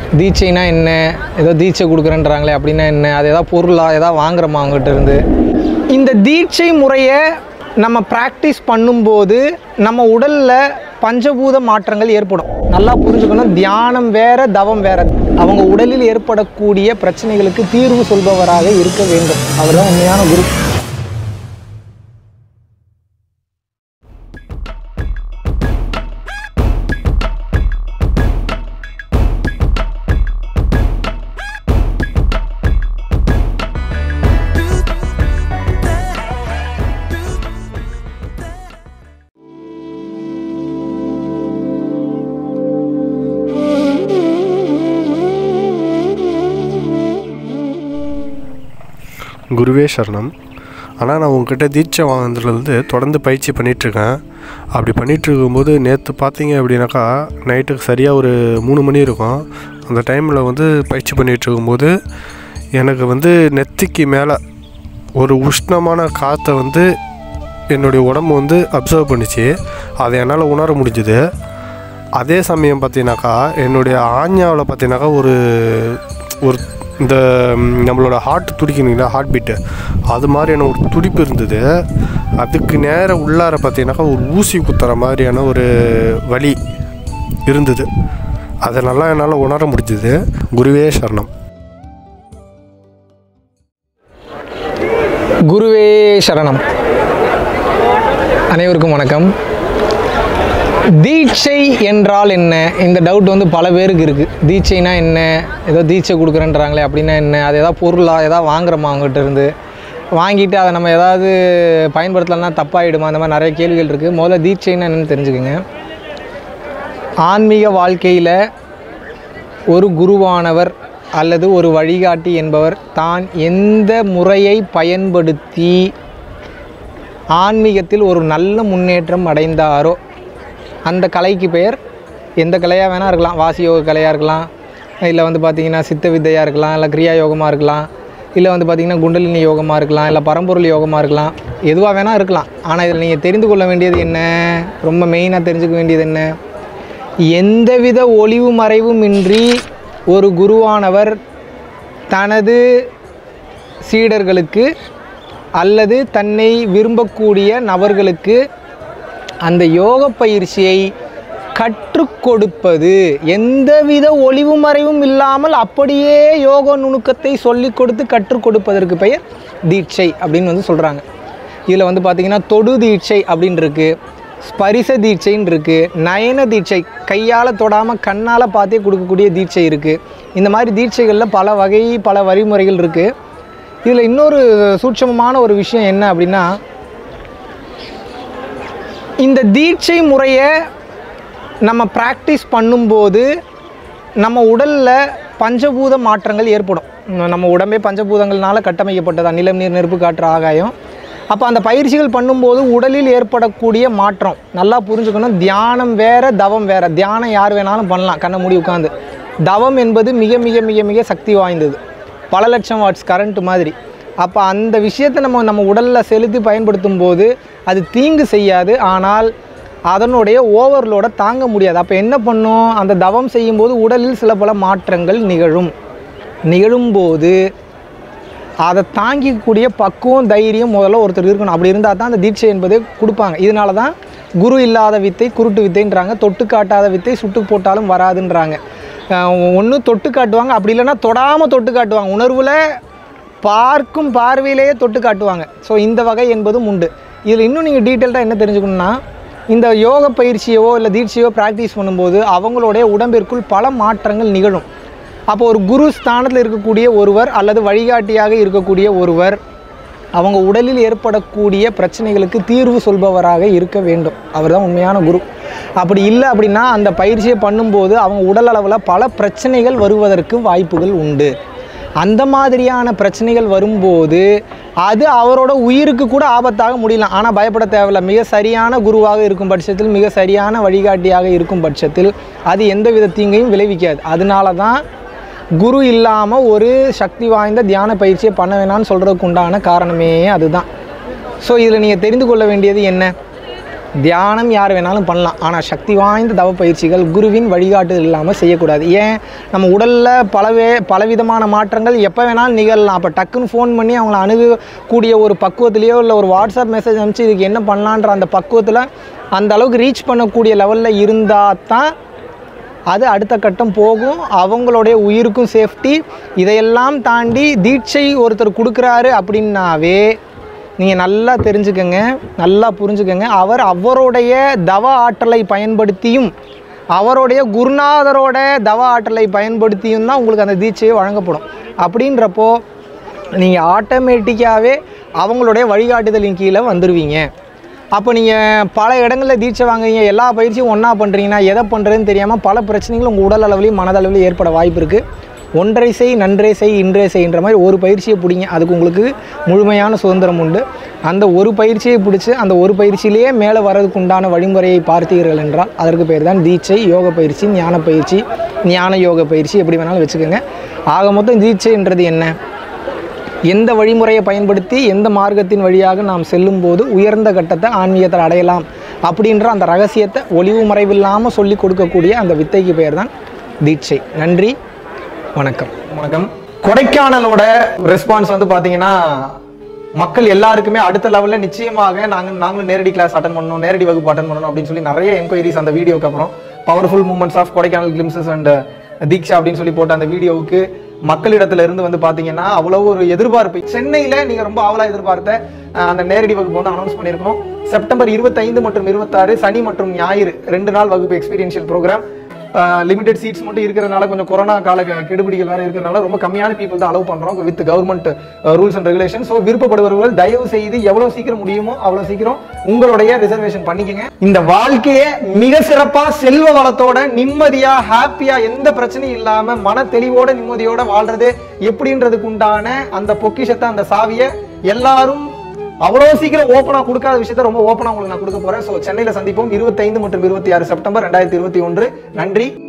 தீட்சைனா என்ன ஏதோ தீட்சை கொடுக்குறேன்றாங்களே அப்படின்னா என்ன அது ஏதாவது பொருளா ஏதாவது வாங்குறோமா அவங்ககிட்ட இருந்து இந்த தீட்சை முறையை நம்ம ப்ராக்டிஸ் பண்ணும்போது நம்ம உடலில் பஞ்சபூத மாற்றங்கள் ஏற்படும் நல்லா புரிஞ்சுக்கணும் தியானம் வேற தவம் வேற அவங்க உடலில் ஏற்படக்கூடிய பிரச்சனைகளுக்கு தீர்வு சொல்பவராக இருக்க வேண்டும் அவர்தான் உண்மையான குரு குருவே சரணம் ஆனால் நான் உங்ககிட்ட தீட்சை வாங்கினதுலேருந்து தொடர்ந்து பயிற்சி பண்ணிகிட்ருக்கேன் அப்படி பண்ணிகிட்டு இருக்கும்போது நேற்று பார்த்தீங்க அப்படின்னாக்கா நைட்டுக்கு சரியாக ஒரு மூணு மணி இருக்கும் அந்த டைமில் வந்து பயிற்சி பண்ணிகிட்டு இருக்கும்போது எனக்கு வந்து நெத்திக்கு மேலே ஒரு உஷ்ணமான காற்றை வந்து என்னுடைய உடம்பு வந்து அப்சர்வ் பண்ணிச்சு அதை என்னால் உணர முடிஞ்சுது அதே சமயம் பார்த்தீங்கன்னாக்கா என்னுடைய ஆஞ்ஞாவில் பார்த்தீங்கன்னாக்கா ஒரு ஒரு இந்த ம், நம்மளோட ஹார்ட் துடிக்கணுங்களா ஹார்ட் பீட்டு அது மாதிரியான ஒரு துடிப்பு இருந்தது அதுக்கு நேர உள்ளார பார்த்தீங்கன்னாக்கா ஒரு ஊசி குத்துற மாதிரியான ஒரு வலி இருந்தது அதை நல்லா என்னால் உணர முடிஞ்சுது குருவே சரணம் குருவே சரணம் அனைவருக்கும் வணக்கம் தீட்சை என்றால் என்ன இந்த டவுட் வந்து பல பேருக்கு இருக்குது தீட்சைனா என்ன ஏதோ தீட்சை கொடுக்குறேன்றாங்களே அப்படின்னா என்ன அது ஏதாவது பொருளா ஏதாவது வாங்குறோமா அவங்ககிட்ட இருந்து வாங்கிட்டு அதை நம்ம ஏதாவது பயன்படுத்தலைன்னா தப்பாயிடுமா அந்த மாதிரி நிறைய கேள்விகள் இருக்குது முதல்ல தீட்சைன்னா என்னன்னு தெரிஞ்சுக்கோங்க ஆன்மீக வாழ்க்கையில் ஒரு குருவானவர் அல்லது ஒரு வழிகாட்டி என்பவர் தான் எந்த முறையை பயன்படுத்தி ஆன்மீகத்தில் ஒரு நல்ல முன்னேற்றம் அடைந்தாரோ அந்த கலைக்கு பெயர் எந்த கலையாக வேணால் இருக்கலாம் வாசி யோக கலையாக இருக்கலாம் இல்லை வந்து பார்த்திங்கன்னா சித்த வித்தையாக இருக்கலாம் இல்லை கிரியா யோகமாக இருக்கலாம் இல்லை வந்து பார்த்திங்கன்னா குண்டலினி யோகமாக இருக்கலாம் இல்லை பரம்பொருள் யோகமாக இருக்கலாம் எதுவாக வேணால் இருக்கலாம் ஆனால் இதில் நீங்கள் தெரிந்து கொள்ள வேண்டியது என்ன ரொம்ப மெயினாக தெரிஞ்சுக்க வேண்டியது என்ன எந்தவித ஒளிவு மறைவும் இன்றி ஒரு குருவானவர் தனது சீடர்களுக்கு அல்லது தன்னை விரும்பக்கூடிய நபர்களுக்கு அந்த யோக பயிற்சியை கற்றுக் கொடுப்பது எந்தவித ஒளிவு மறைவும் இல்லாமல் அப்படியே யோக நுணுக்கத்தை சொல்லிக் கொடுத்து கற்றுக் கொடுப்பதற்கு பெயர் தீட்சை அப்படின்னு வந்து சொல்கிறாங்க இதில் வந்து பார்த்திங்கன்னா தொடு தீட்சை அப்படின்னு இருக்கு ஸ்பரிச தீட்சைன்னு இருக்குது நயன தீட்சை கையால் தொடாமல் கண்ணால் பார்த்தே கொடுக்கக்கூடிய தீட்சை இருக்குது இந்த மாதிரி தீட்சைகளில் பல வகை பல வழிமுறைகள் இருக்குது இதில் இன்னொரு சூட்சமமான ஒரு விஷயம் என்ன அப்படின்னா இந்த தீட்சை முறையை நம்ம ப்ராக்டிஸ் பண்ணும்போது நம்ம உடலில் பஞ்சபூத மாற்றங்கள் ஏற்படும் உம் நம்ம உடம்பே பஞ்சபூதங்கள்னால கட்டமைக்கப்பட்டதா நிலம் நீர் நெருப்பு காற்று ஆகாயம் அப்போ அந்த பயிற்சிகள் பண்ணும்போது உடலில் ஏற்படக்கூடிய மாற்றம் நல்லா புரிஞ்சுக்கணும் தியானம் வேற தவம் வேற தியானம் யார் வேணாலும் பண்ணலாம் கண்ணை மூடி உட்காந்து தவம் என்பது மிக மிக மிக மிக சக்தி வாய்ந்தது பல லட்சம் வாட்ஸ் கரண்ட் மாதிரி அப்போ அந்த விஷயத்தை நம்ம நம்ம உடலில் செலுத்தி பயன்படுத்தும் போது அது தீங்கு செய்யாது ஆனால் அதனுடைய ஓவர்லோடை தாங்க முடியாது அப்போ என்ன பண்ணும் அந்த தவம் செய்யும்போது உடலில் சில பல மாற்றங்கள் நிகழும் நிகழும்போது அதை தாங்கிக்கக்கூடிய பக்குவம் தைரியம் முதல்ல ஒருத்தர் இருக்கணும் அப்படி இருந்தால் தான் அந்த தீட்சை என்பது கொடுப்பாங்க இதனால தான் குரு இல்லாத வித்தை குருட்டு வித்தைன்றாங்க தொட்டு காட்டாத வித்தை சுட்டு போட்டாலும் வராதுன்றாங்க ஒன்று தொட்டு காட்டுவாங்க அப்படி இல்லைன்னா தொடாமல் தொட்டு காட்டுவாங்க உணர்வில் பார்க்கும் பார்வையிலேயே தொட்டு காட்டுவாங்க ஸோ இந்த வகை என்பதும் உண்டு இதில் இன்னும் நீங்கள் டீட்டெயில்டாக என்ன தெரிஞ்சுக்கணும்னா இந்த யோக பயிற்சியவோ இல்லை தீட்சையோ ப்ராக்டிஸ் பண்ணும்போது அவங்களுடைய உடம்பிற்குள் பல மாற்றங்கள் நிகழும் அப்போ ஒரு குரு ஸ்தானத்தில் இருக்கக்கூடிய ஒருவர் அல்லது வழிகாட்டியாக இருக்கக்கூடிய ஒருவர் அவங்க உடலில் ஏற்படக்கூடிய பிரச்சனைகளுக்கு தீர்வு சொல்பவராக இருக்க வேண்டும் அவர்தான் உண்மையான குரு அப்படி இல்லை அப்படின்னா அந்த பயிற்சியை பண்ணும்போது அவங்க உடல் அளவில் பல பிரச்சனைகள் வருவதற்கு வாய்ப்புகள் உண்டு அந்த மாதிரியான பிரச்சனைகள் வரும்போது அது அவரோட உயிருக்கு கூட ஆபத்தாக முடியலாம் ஆனால் பயப்பட தேவையில்ல மிக சரியான குருவாக இருக்கும் பட்சத்தில் மிக சரியான வழிகாட்டியாக இருக்கும் பட்சத்தில் அது எந்தவித தீங்கையும் விளைவிக்காது அதனால தான் குரு இல்லாமல் ஒரு சக்தி வாய்ந்த தியான பயிற்சியை பண்ண வேணாம்னு சொல்கிறதுக்கு உண்டான காரணமே அதுதான் ஸோ இதில் நீங்கள் தெரிந்து கொள்ள வேண்டியது என்ன தியானம் யார் வேணாலும் பண்ணலாம் ஆனால் சக்தி வாய்ந்த தவ பயிற்சிகள் குருவின் வழிகாட்டுதல் இல்லாமல் செய்யக்கூடாது ஏன் நம்ம உடலில் பலவே பலவிதமான மாற்றங்கள் எப்போ வேணாலும் நிகழலாம் அப்போ டக்குன்னு ஃபோன் பண்ணி அவங்கள அணுகக்கூடிய ஒரு பக்குவத்திலேயோ இல்லை ஒரு வாட்ஸ்அப் மெசேஜ் அனுப்பிச்சு இதுக்கு என்ன பண்ணலான்ற அந்த பக்குவத்தில் அந்த அளவுக்கு ரீச் பண்ணக்கூடிய லெவலில் இருந்தால் தான் அது அடுத்த கட்டம் போகும் அவங்களுடைய உயிருக்கும் சேஃப்டி இதையெல்லாம் தாண்டி தீட்சை ஒருத்தர் கொடுக்குறாரு அப்படின்னாவே நீங்கள் நல்லா தெரிஞ்சுக்கங்க நல்லா புரிஞ்சுக்கங்க அவர் அவருடைய தவ ஆற்றலை பயன்படுத்தியும் அவருடைய குருநாதரோட தவ ஆற்றலை பயன்படுத்தியும் தான் உங்களுக்கு அந்த தீட்சையை வழங்கப்படும் அப்படின்றப்போ நீங்கள் ஆட்டோமேட்டிக்காகவே அவங்களுடைய வழிகாட்டுதலின் கீழே வந்துடுவீங்க அப்போ நீங்கள் பல இடங்களில் தீட்சை வாங்குறீங்க எல்லா பயிற்சியும் ஒன்றா பண்ணுறீங்கன்னா எதை பண்ணுறதுன்னு தெரியாமல் பல பிரச்சனைகள் உங்கள் உடல் அளவுலையும் மனதளவுலையும் ஏற்பட வாய்ப்பு இருக்குது ஒன்றை செய் நன்றே செய் இன்றே செய்ன்ற மாதிரி ஒரு பயிற்சியை பிடிங்க அதுக்கு உங்களுக்கு முழுமையான சுதந்திரம் உண்டு அந்த ஒரு பயிற்சியை பிடிச்சி அந்த ஒரு பயிற்சியிலேயே மேலே வர்றதுக்கு உண்டான வழிமுறையை பார்த்தீர்கள் என்றால் அதற்கு பேர் தான் தீட்சை யோக பயிற்சி ஞான பயிற்சி ஞான யோக பயிற்சி எப்படி வேணாலும் வச்சுக்கோங்க ஆக மொத்தம் தீட்சைன்றது என்ன எந்த வழிமுறையை பயன்படுத்தி எந்த மார்க்கத்தின் வழியாக நாம் செல்லும்போது உயர்ந்த கட்டத்தை ஆன்மீகத்தில் அடையலாம் அப்படின்ற அந்த ரகசியத்தை ஒளிவு மறைவில்லாமல் சொல்லி கொடுக்கக்கூடிய அந்த வித்தைக்கு பெயர் தான் தீட்சை நன்றி வணக்கம் வணக்கம் கொடைக்கானலோட ரெஸ்பான்ஸ் வந்து பார்த்தீங்கன்னா மக்கள் எல்லாருக்குமே அடுத்த லெவலில் நிச்சயமாக நாங்கள் நாங்களும் நேரடி கிளாஸ் அட்டன் பண்ணணும் நேரடி வகுப்பு அட்டன் பண்ணணும் அப்படின்னு சொல்லி நிறைய என்கொயரிஸ் அந்த வீடியோக்கு அப்புறம் powerful moments of Kodaikanal glimpses and Deeksha அப்படின்னு சொல்லி போட்ட அந்த வீடியோவுக்கு மக்களிடத்துல இருந்து வந்து பாத்தீங்கன்னா அவ்வளவு ஒரு எதிர்பார்ப்பு சென்னையில நீங்க ரொம்ப ஆவலா எதிர்பார்த்த அஹ், அந்த நேரடி வகுப்பு வந்து அனௌன்ஸ் பண்ணியிருக்கோம் செப்டம்பர் 25 மற்றும் இருபத்தாறு சனி மற்றும் ஞாயிறு ரெண்டு நாள் வகுப்பு எக்ஸ்பீரியன்ஷியல் ப்ரோக்ராம் லிமிடெட் சீட்ஸ் மட்டும் இருக்கிறதுனால கொஞ்சம் கொரோனா கால கெ- கெடுபிடிகள் வேற இருக்கிறதுனால ரொம்ப கம்மியான பீப்புள் தான் அலோவ் பண்றோம் with government rules and regulation so விருப்பப்படுபவர்கள் தயவு செய்து எவ்வளவு சீக்கிரம் முடியுமோ அவ்வளவு சீக்கிரம் உங்களுடைய ரிசர்வேஷன் பண்ணிக்கங்க இந்த வாழ்க்கையை மிக சிறப்பா செல்வ வளத்தோட நிம்மதியா ஹாப்பியா எந்த பிரச்சனையும் இல்லாம மன தெளிவோட நிம்மதியோட வாழ்றது எப்படின்றதுக்கு உண்டான அந்த பொக்கிஷத்தை அந்த சாவியை எல்லாரும் அவ்வளோ சீக்கிரம் ஓப்பனாக கொடுக்காத விஷயத்த ரொம்ப ஓப்பனாக உங்களுக்கு நான் கொடுக்க போறேன் ஸோ சென்னையில் சந்திப்போம் இருபத்தைந்து மற்றும் இருபத்தி ஆறு செப்டம்பர் ரெண்டாயிரத்தி இருபத்தி ஒன்று நன்றி